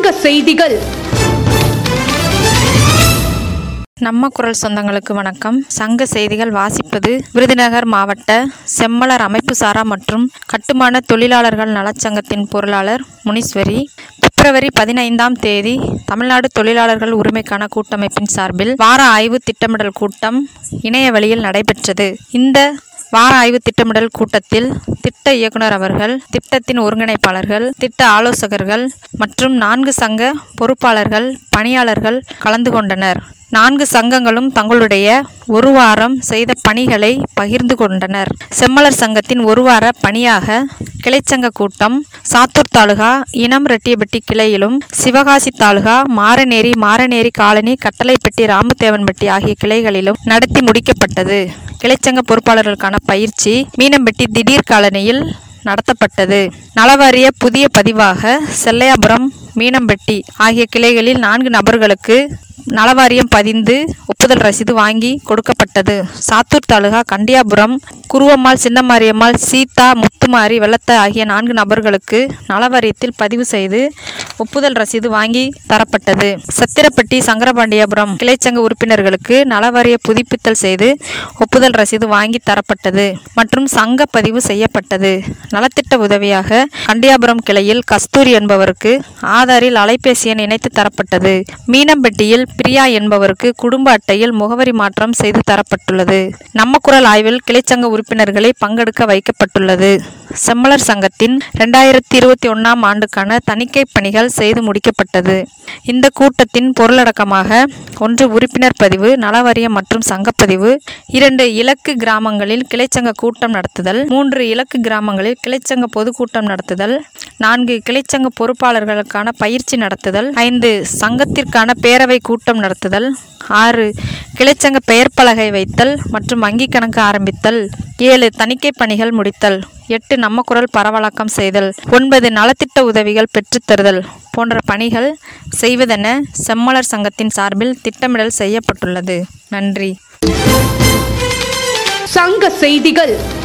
சங்க செய்திகள் நம்ம குரல் சொந்தங்களுக்கு வணக்கம் சங்க செய்திகள் வாசிப்பது விருதுநகர் மாவட்ட செம்மலர் அமைப்பு சாரா மற்றும் கட்டுமான தொழிலாளர்கள் நலச்சங்கத்தின் பொருளாளர் முனீஸ்வரி பிப்ரவரி பதினைந்தாம் தேதி தமிழ்நாடு தொழிலாளர்கள் உரிமைக்கான கூட்டமைப்பின் சார்பில் வார ஆய்வு திட்டமிடல் கூட்டம் இணைய வழியில் நடைபெற்றது இந்த வார ஆய்வு திட்டமிடல் கூட்டத்தில் திட்ட இயக்குனர் அவர்கள் திட்டத்தின் ஒருங்கிணைப்பாளர்கள் திட்ட ஆலோசகர்கள் மற்றும் நான்கு சங்க பொறுப்பாளர்கள் பணியாளர்கள் கலந்து கொண்டனர் நான்கு சங்கங்களும் தங்களுடைய ஒரு வாரம் செய்த பணிகளை பகிர்ந்து கொண்டனர் செம்மலர் சங்கத்தின் ஒரு வார பணியாக கிளைச்சங்க கூட்டம் சாத்தூர் தாலுகா இனம் ரெட்டியப்பட்டி கிளையிலும் சிவகாசி தாலுகா மாரநேரி மாரநேரி காலனி கட்டளைப்பட்டி ராமதேவன்பட்டி ஆகிய கிளைகளிலும் நடத்தி முடிக்கப்பட்டது கிளைச்சங்க பொறுப்பாளர்களுக்கான பயிற்சி மீனம்பட்டி திடீர் காலனியில் நடத்தப்பட்டது நலவாரிய புதிய பதிவாக செல்லையாபுரம் மீனம்பட்டி ஆகிய கிளைகளில் நான்கு நபர்களுக்கு நலவாரியம் பதிந்து ஒப்புதல் ரசீது வாங்கி கொடுக்கப்பட்டது சாத்தூர் தாலுகா கண்டியாபுரம் குருவம்மாள் சின்னமாரியம்மாள் சீதா முத்துமாரி வெள்ளத்த ஆகிய நான்கு நபர்களுக்கு நலவாரியத்தில் பதிவு செய்து ஒப்புதல் ரசீது வாங்கி தரப்பட்டது சத்திரப்பட்டி சங்கரபாண்டியபுரம் கிளைச்சங்க உறுப்பினர்களுக்கு நலவாரிய புதுப்பித்தல் செய்து ஒப்புதல் ரசீது வாங்கி தரப்பட்டது மற்றும் சங்க பதிவு செய்யப்பட்டது நலத்திட்ட உதவியாக கண்டியாபுரம் கிளையில் கஸ்தூரி என்பவருக்கு ஆதாரில் அலைபேசி எண் இணைத்து தரப்பட்டது மீனம்பட்டியில் பிரியா என்பவருக்கு குடும்ப அட்டையில் முகவரி மாற்றம் செய்து தரப்பட்டுள்ளது நம்ம குரல் ஆய்வில் கிளைச்சங்க உறுப்பினர்களை பங்கெடுக்க வைக்கப்பட்டுள்ளது செம்மலர் சங்கத்தின் ரெண்டாயிரத்தி இருபத்தி ஒன்றாம் ஆண்டுக்கான தணிக்கை பணிகள் செய்து முடிக்கப்பட்டது இந்த கூட்டத்தின் பொருளடக்கமாக ஒன்று உறுப்பினர் பதிவு நலவாரியம் மற்றும் சங்கப்பதிவு இரண்டு இலக்கு கிராமங்களில் கிளைச்சங்க கூட்டம் நடத்துதல் மூன்று இலக்கு கிராமங்களில் கிளைச்சங்க பொதுக்கூட்டம் நடத்துதல் நான்கு கிளைச்சங்க பொறுப்பாளர்களுக்கான பயிற்சி நடத்துதல் ஐந்து சங்கத்திற்கான பேரவை கூட்டம் நடத்துதல் ஆறு கிளைச்சங்க பெயர் பலகை வைத்தல் மற்றும் வங்கி கணக்கு ஆரம்பித்தல் ஏழு தணிக்கை பணிகள் முடித்தல் எட்டு நம்ம குரல் பரவலாக்கம் செய்தல் ஒன்பது நலத்திட்ட உதவிகள் பெற்றுத்தருதல் போன்ற பணிகள் செய்வதென செம்மலர் சங்கத்தின் சார்பில் திட்டமிடல் செய்யப்பட்டுள்ளது நன்றி சங்க செய்திகள்